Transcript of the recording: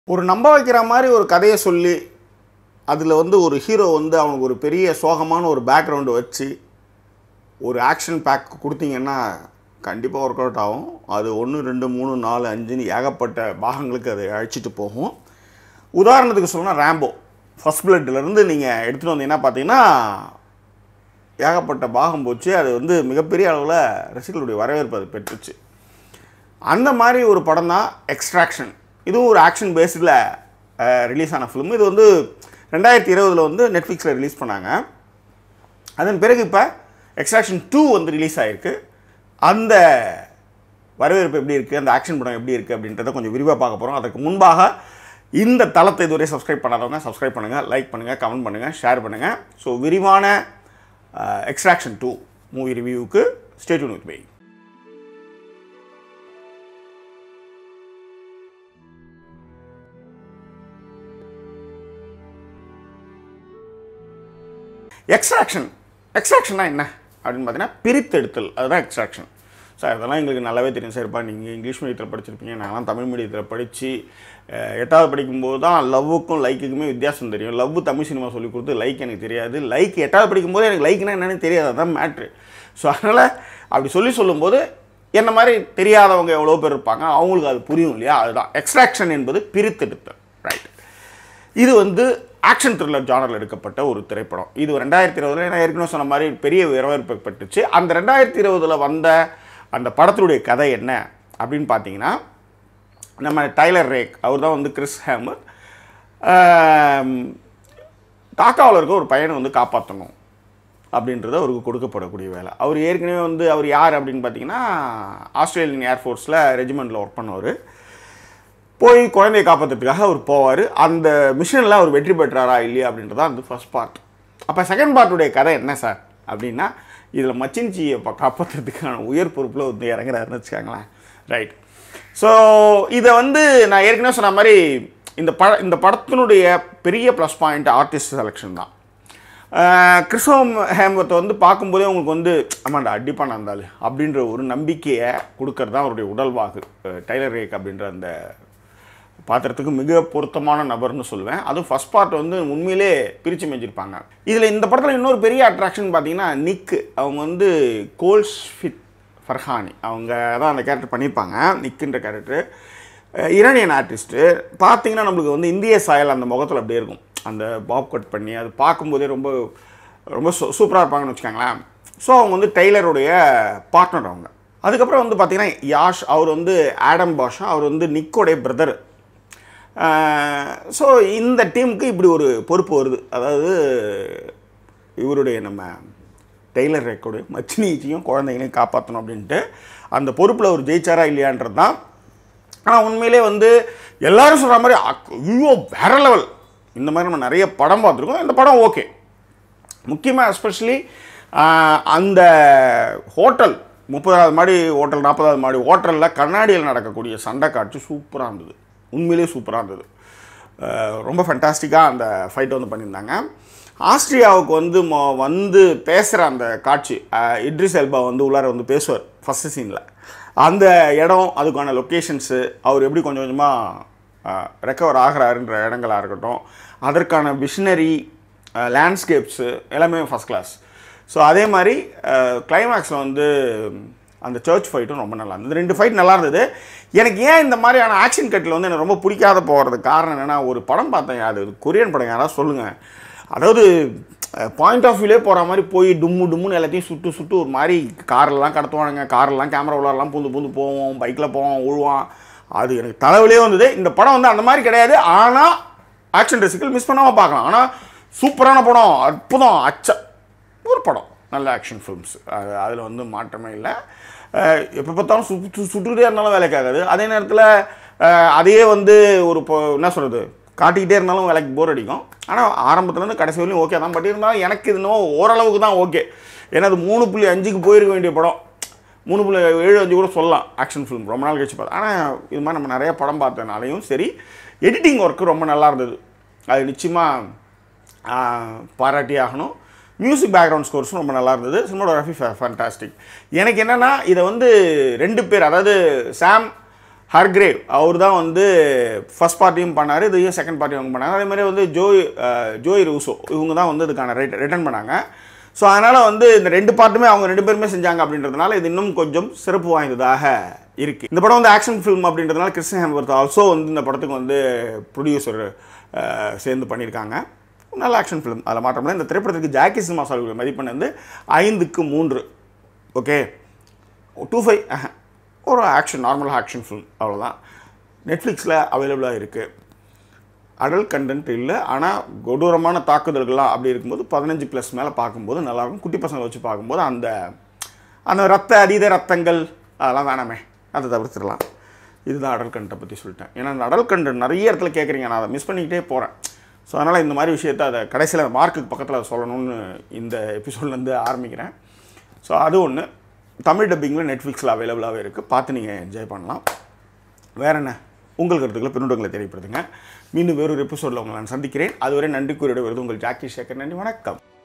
ஒரு நம்ப வைக்கிற மாதிரி ஒரு கதையை சொல்லி அதில் வந்து ஒரு ஹீரோ வந்து அவனுக்கு ஒரு பெரிய சோகமான ஒரு பேக்ரவுண்டு வச்சு ஒரு ஆக்ஷன் பேக் கொடுத்தீங்கன்னா கண்டிப்பாக ஒர்க் அவுட் ஆகும் அது ஒன்று ரெண்டு மூணு நாலு அஞ்சுன்னு ஏகப்பட்ட பாகங்களுக்கு அதை அழைச்சிட்டு போகும் உதாரணத்துக்கு சொல்லணும்னா ரேம்போ ஃபஸ்ட் பிளட்லேருந்து நீங்கள் எடுத்துகிட்டு வந்தீங்கன்னா பார்த்தீங்கன்னா ஏகப்பட்ட பாகம் போச்சு அது வந்து மிகப்பெரிய அளவில் ரசிகர்களுடைய வரவேற்பு அது பெற்றுச்சு அந்த மாதிரி ஒரு படம் தான் எக்ஸ்ட்ராக்ஷன் இதுவும் ஒரு ஆக்ஷன் பேஸ்டில் ரிலீஸ் ஆன ஃபிலிம் இது வந்து ரெண்டாயிரத்தி இருபதில் வந்து நெட்ஃப்ளிக்ஸில் ரிலீஸ் பண்ணாங்க அதன் பிறகு இப்போ எக்ஸ்ட்ராக்ஷன் டூ வந்து ரிலீஸ் ஆகிருக்கு அந்த வரவேற்பு எப்படி இருக்குது அந்த ஆக்ஷன் படம் எப்படி இருக்குது அப்படின்றத கொஞ்சம் விரிவாக பார்க்க போகிறோம் அதுக்கு முன்பாக இந்த தளத்தை இதுவரை சப்ஸ்கிரைப் பண்ணாதவங்க சப்ஸ்கிரைப் பண்ணுங்கள் லைக் பண்ணுங்கள் கமெண்ட் பண்ணுங்கள் ஷேர் பண்ணுங்கள் ஸோ விரிவான எக்ஸ்ட்ராக்ஷன் டூ மூவி ரிவ்யூவுக்கு ஸ்டேட்யூன் வித் பை எக்ஸ்ட்ராக்ஷன் எக்ஸ்ட்ராக்ஷன்னா என்ன அப்படின்னு பார்த்தீங்கன்னா பிரித்தெடுத்தல் அதுதான் எக்ஸ்ட்ராக்ஷன் சார் இதெல்லாம் எங்களுக்கு நல்லாவே தெரியும் சார்ப்பா நீங்கள் இங்கிலீஷ் மீடியத்தில் படிச்சிருப்பீங்க நான்லாம் தமிழ் மீடியத்தில் படித்து எட்டாவது படிக்கும்போது தான் லவ்வுக்கும் லைக்குக்குமே வித்தியாசம் தெரியும் லவ் தமிழ் சினிமா சொல்லி கொடுத்து லைக் எனக்கு தெரியாது லைக் எட்டாவது படிக்கும்போது எனக்கு லைக்னா என்னன்னு தெரியாது அதுதான் மேட்ரு ஸோ அதனால் அப்படி சொல்லி சொல்லும்போது என்ன மாதிரி தெரியாதவங்க எவ்வளோ பேர் இருப்பாங்க அவங்களுக்கு அது புரியும் இல்லையா அதுதான் எக்ஸ்ட்ராக்ஷன் என்பது பிரித்தெடுத்தல் ரைட் இது வந்து ஆக்ஷன் த்ரில்லர் ஜானரில் எடுக்கப்பட்ட ஒரு திரைப்படம் இது ரெண்டாயிரத்தி இருபதுல நான் ஏற்கனவே சொன்ன மாதிரி பெரிய வரவேற்பு பெற்றுச்சு அந்த ரெண்டாயிரத்தி இருபதில் வந்த அந்த படத்தினுடைய கதை என்ன அப்படின்னு பார்த்தீங்கன்னா நம்ம டைலர் ரேக் அவர் தான் வந்து கிறிஸ் ஹேமர் டாக்காவில் இருக்க ஒரு பையனை வந்து காப்பாற்றணும் அப்படின்றது அவருக்கு கொடுக்கப்படக்கூடிய வேலை அவர் ஏற்கனவே வந்து அவர் யார் அப்படின்னு பார்த்தீங்கன்னா ஆஸ்திரேலியன் ஏர்ஃபோர்ஸில் ரெஜிமெண்ட்டில் ஒர்க் பண்ணவர் போய் குழந்தையை காப்பாற்றுறதுக்காக அவர் போவார் அந்த மிஷனில் அவர் வெற்றி பெற்றாரா இல்லையா அப்படின்றதான் அந்த ஃபர்ஸ்ட் பார்ட் அப்போ செகண்ட் பார்ட்டுடைய கதை என்ன சார் அப்படின்னா இதில் மச்சின்ச்சியை இப்போ காப்பாற்றுறதுக்கான உயர் பொறுப்பில் வந்து இறங்குறாருன்னு வச்சுக்கோங்களேன் ரைட் ஸோ இதை வந்து நான் ஏற்கனவே சொன்ன மாதிரி இந்த பட இந்த படத்தினுடைய பெரிய ப்ளஸ் பாயிண்ட் ஆர்டிஸ்ட் செலெக்ஷன் தான் கிறிஸ்தவம் ஹேமத்தை வந்து பார்க்கும்போதே உங்களுக்கு வந்து ஆமாண்டா அடிப்பான இருந்தாலும் அப்படின்ற ஒரு நம்பிக்கையை கொடுக்கறது தான் அவருடைய உடல்வாகு டைலர் ரேக் அப்படின்ற அந்த பாத்திரத்துக்கு மிக பொருத்தமான நபர்னு சொல்லுவேன் அதுவும் ஃபஸ்ட் பார்ட் வந்து உண்மையிலே பிரித்து மேய்ஞ்சிருப்பாங்க இதில் இந்த படத்தில் இன்னொரு பெரிய அட்ராக்ஷன் பார்த்தீங்கன்னா நிக்கு அவங்க வந்து கோல்ஸ் ஃபிட் ஃபர்ஹானி அவங்க தான் அந்த கேரக்டர் பண்ணியிருப்பாங்க நிக்குன்ற கேரக்டர் ஈரானியன் ஆர்டிஸ்ட்டு பார்த்தீங்கன்னா நம்மளுக்கு வந்து இந்திய சாயல் அந்த முகத்தில் அப்படியே இருக்கும் அந்த பாப் கட் பண்ணி அது பார்க்கும்போதே ரொம்ப ரொம்ப சூப்பராக இருப்பாங்கன்னு வச்சுக்கோங்களேன் ஸோ அவங்க வந்து டெய்லருடைய பார்ட்னர் அவங்க அதுக்கப்புறம் வந்து பார்த்திங்கன்னா யாஷ் அவர் வந்து ஆடம் பாஷா அவர் வந்து நிக்கோடைய பிரதர் ஸோ இந்த டீமுக்கு இப்படி ஒரு பொறுப்பு வருது அதாவது இவருடைய நம்ம டெய்லர் ரெக்கோடைய மச்சினிச்சியும் குழந்தைங்களையும் காப்பாற்றணும் அப்படின்ட்டு அந்த பொறுப்பில் ஒரு ஜெயிச்சாரா இல்லையான்றது தான் ஆனால் உண்மையிலே வந்து எல்லாரும் சொல்கிற மாதிரி ஐயோ வேற லெவல் இந்த மாதிரி நம்ம நிறைய படம் பார்த்துருக்கோம் இந்த படம் ஓகே முக்கியமாக எஸ்பெஷலி அந்த ஹோட்டல் முப்பதாவது மாடி ஹோட்டல் நாற்பதாவது மாடி ஹோட்டலில் கண்ணாடியில் நடக்கக்கூடிய சண்டை காட்சி சூப்பராக இருந்தது உண்மையிலே சூப்பராக இருந்தது ரொம்ப ஃபென்டாஸ்டிக்காக அந்த ஃபைட்டை வந்து பண்ணியிருந்தாங்க ஆஸ்திரியாவுக்கு வந்து மொ வந்து பேசுகிற அந்த காட்சி இட்ரிஸ் எல்பா வந்து உள்ளார வந்து பேசுவார் ஃபஸ்ட்டு சீனில் அந்த இடம் அதுக்கான லொக்கேஷன்ஸு அவர் எப்படி கொஞ்சம் கொஞ்சமாக ரெக்கவர் ஆகிறாருன்ற இடங்களாக இருக்கட்டும் அதற்கான விஷனரி லேண்ட்ஸ்கேப்ஸு எல்லாமே ஃபஸ்ட் கிளாஸ் ஸோ அதே மாதிரி கிளைமேக்ஸில் வந்து அந்த சர்ச் ஃபைட்டும் ரொம்ப நல்லா இருந்தது ரெண்டு ஃபைட் நல்லா இருந்தது எனக்கு ஏன் இந்த மாதிரியான ஆக்ஷன் கட்டில் வந்து எனக்கு ரொம்ப பிடிக்காத போகிறதுக்கு காரணம் என்னென்னா ஒரு படம் பார்த்தேன் அது கொரியன் படம் யாராவது சொல்லுங்கள் அதாவது பாயிண்ட் ஆஃப் வியூலே போகிற மாதிரி போய் டும்மு டும்முன்னு எல்லாத்தையும் சுட்டு சுட்டு ஒரு மாதிரி காரெல்லாம் கடத்துவானுங்க காரெல்லாம் கேமரா உள்ளாரெல்லாம் பூந்து பூந்து போவோம் பைக்கில் போவோம் உழுவான் அது எனக்கு தலைவிலே வந்தது இந்த படம் வந்து அந்த மாதிரி கிடையாது ஆனால் ஆக்ஷன் ரசிக்கல் மிஸ் பண்ணாமல் பார்க்கலாம் ஆனால் சூப்பரான படம் அற்புதம் அச்ச ஒரு படம் நல்ல ஆக்ஷன் ஃபிலிம்ஸ் அது அதில் வந்து மாற்றமே இல்லை எப்போ பார்த்தாலும் சுட்டு சுட்டுக்கிட்டே இருந்தாலும் வேலைக்கு ஆகாது அதே நேரத்தில் அதையே வந்து ஒரு இப்போ என்ன சொல்கிறது காட்டிக்கிட்டே இருந்தாலும் வேலைக்கு போர் அடிக்கும் ஆனால் ஆரம்பத்துலேருந்து கடைசி வரையும் ஓகே தான் பட் இருந்தாலும் எனக்கு இது இன்னும் ஓரளவுக்கு தான் ஓகே ஏன்னா அது மூணு புள்ளி அஞ்சுக்கு போயிருக்க வேண்டிய படம் மூணு புள்ளி ஏழு அஞ்சு கூட சொல்லலாம் ஆக்ஷன் ஃபிலிம் ரொம்ப நாள் கழிச்சு பார்த்தேன் ஆனால் இது மாதிரி நம்ம நிறைய படம் பார்த்தனாலையும் சரி எடிட்டிங் ஒர்க்கு ரொம்ப நல்லா இருந்தது அது நிச்சயமாக பாராட்டி ஆகணும் மியூசிக் பேக்ரவுண்ட் ஸ்கோர்ஸும் ரொம்ப நல்லா இருந்தது சினிமோகிராஃபி ஃபேண்டாஸ்டிக் எனக்கு என்னென்னா இதை வந்து ரெண்டு பேர் அதாவது சாம் ஹர்கிரேவ் அவர் தான் வந்து ஃபர்ஸ்ட் பார்ட்டியும் பண்ணார் இதையும் செகண்ட் பார்ட்டியும் அவங்க பண்ணாங்க அதே மாதிரி வந்து ஜோய் அஹ், ஜோய் ரூசோ இவங்க தான் வந்து இதுக்கான ரைட் ரிட்டர்ன் பண்ணாங்க ஸோ அதனால் வந்து இந்த ரெண்டு பார்ட்டுமே அவங்க ரெண்டு பேருமே செஞ்சாங்க அப்படின்றதுனால இது இன்னும் கொஞ்சம் சிறப்பு வாய்ந்ததாக இருக்குது இந்த படம் வந்து ஆக்ஷன் ஃபிலிம் அப்படின்றதுனால கிருஷ்ண ஹேம்வர்த் ஆல்சோ வந்து இந்த படத்துக்கு வந்து ப்ரொடியூசர் சேர்ந்து பண்ணியிருக்காங்க நல்ல ஆக்ஷன் ஃபிலிம் அதில் மாற்றம் இல்லை இந்த திரைப்படத்துக்கு ஜாக்கி சினிமா சால்வுடைய மதிப்பெண் வந்து ஐந்துக்கு மூன்று ஓகே டூ ஃபைவ் ஒரு ஆக்ஷன் நார்மல் ஆக்ஷன் ஃபிலிம் அவ்வளோதான் நெட்ஃப்ளிக்ஸில் அவைலபிளாக இருக்குது அடல்ட் கண்டென்ட் இல்லை ஆனால் கொடூரமான தாக்குதல்கள்லாம் அப்படி இருக்கும்போது பதினஞ்சு ப்ளஸ் மேலே பார்க்கும்போது நல்லாயிருக்கும் குட்டி பசங்களை வச்சு பார்க்கும்போது அந்த அந்த ரத்த அதீத ரத்தங்கள் அதெல்லாம் வேணாமே அதை தவிர்த்துடலாம் இதுதான் அடல் கண்டை பற்றி சொல்லிட்டேன் ஏன்னா அந்த அடல் கண்டென்ட் நிறைய இடத்துல கேட்குறீங்க நான் அதை மிஸ் பண்ணிக்கிட்டே போகிறேன் ஸோ அதனால் இந்த மாதிரி விஷயத்தை அதை கடைசியில் மார்க்குக்கு பக்கத்தில் அதை சொல்லணும்னு இந்த எபிசோட்லேருந்து ஆரம்பிக்கிறேன் ஸோ அது ஒன்று தமிழ் டப்பிங்கில் நெட்ஃப்ளிக்ஸில் அவைலபிளாகவே இருக்குது பார்த்து நீங்கள் என்ஜாய் பண்ணலாம் வேற என்ன உங்கள் கருத்துக்களை பின்னூட்டங்களை தெரியப்படுத்துங்க மீண்டும் வேறொரு எபிசோடில் உங்களை நான் சந்திக்கிறேன் அதுவரை நன்றி கூறியோட வருது உங்கள் ஜாக்கி சேகர் நன்றி வணக்கம்